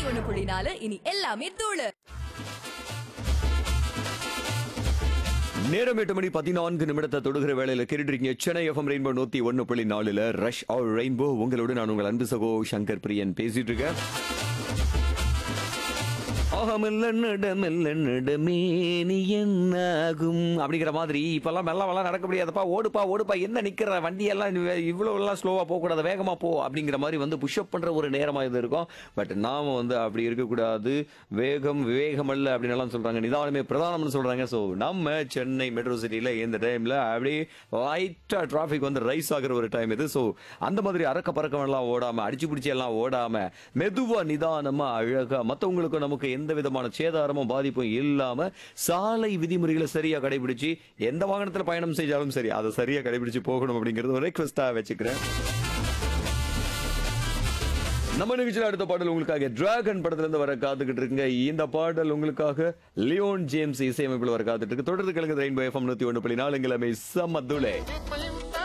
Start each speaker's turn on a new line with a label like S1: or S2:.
S1: ஒண்ணு புள்ளி நாலு இனி எல்லாமே தூளு
S2: நேரம் எட்டு மணி பதினான்கு நிமிடத்தை தொடுகிற வேளையில கேட்டுருக்கீங்க சென்னை எஃப்எம் ரெயின்போ நூத்தி ஒன்னு புள்ளி நாலுல ரஷ் ஆர் ரெயின்போ உங்களோட நான் உங்கள் அன்பு சகோ சங்கர் பிரியன் பேசிட்டு இருக்கேன் ஆகமெல்ல நடமெல்ல நடமே நீ என்னாகும் அப்படிங்கிற மாதிரி இப்பெல்லாம் மெல்ல வெல்லாம் நடக்க முடியாதப்பா ஓடுப்பா ஓடுப்பா என்ன நிக்கிற வண்டி எல்லாம் இவ்வளவு எல்லாம் ஸ்லோவா போக கூடாது வேகமா போ அப்படிங்கிற மாதிரி வந்து புஷ்அப் பண்ற ஒரு நேரமா இது இருக்கும் பட் நாம வந்து அப்படி இருக்கக்கூடாது வேகம் விவேகம் அல்ல அப்படின்னு எல்லாம் சொல்றாங்க நிதானமே பிரதானம்னு சொல்றாங்க ஸோ நம்ம சென்னை மெட்ரோ சிட்டில இந்த டைம்ல அப்படியே லைட்டா டிராஃபிக் வந்து ரைஸ் ஆகுற ஒரு டைம் இது ஸோ அந்த மாதிரி அறக்க பறக்கம் எல்லாம் ஓடாம அடிச்சு பிடிச்சி எல்லாம் ஓடாம மெதுவா நிதானமா அழகா மத்தவங்களுக்கு நமக்கு எந்த விதமான சேதாரமும் பாதிப்பும் இல்லாம சாலை விதிமுறைகளை சரியா கடைபிடிச்சு எந்த வாகனத்துல பயணம் செஞ்சாலும் சரி அதை சரியா கடைபிடிச்சு போகணும் அப்படிங்கறது ஒரு ரெக்வஸ்டா வச்சுக்கிறேன் நம்ம நிகழ்ச்சியில் அடுத்த பாடல் உங்களுக்காக டிராகன் படத்துல இருந்து வர காத்துக்கிட்டு இருக்குங்க இந்த பாடல் உங்களுக்காக லியோன் ஜேம்ஸ் இசையமைப்பில் வர காத்துட்டு இருக்கு தொடர்ந்து கிழங்கு ரெயின்போ எஃப்எம் நூத்தி ஒன்று புள்ளி நாலு கிழமை சமத்துளே
S3: Make my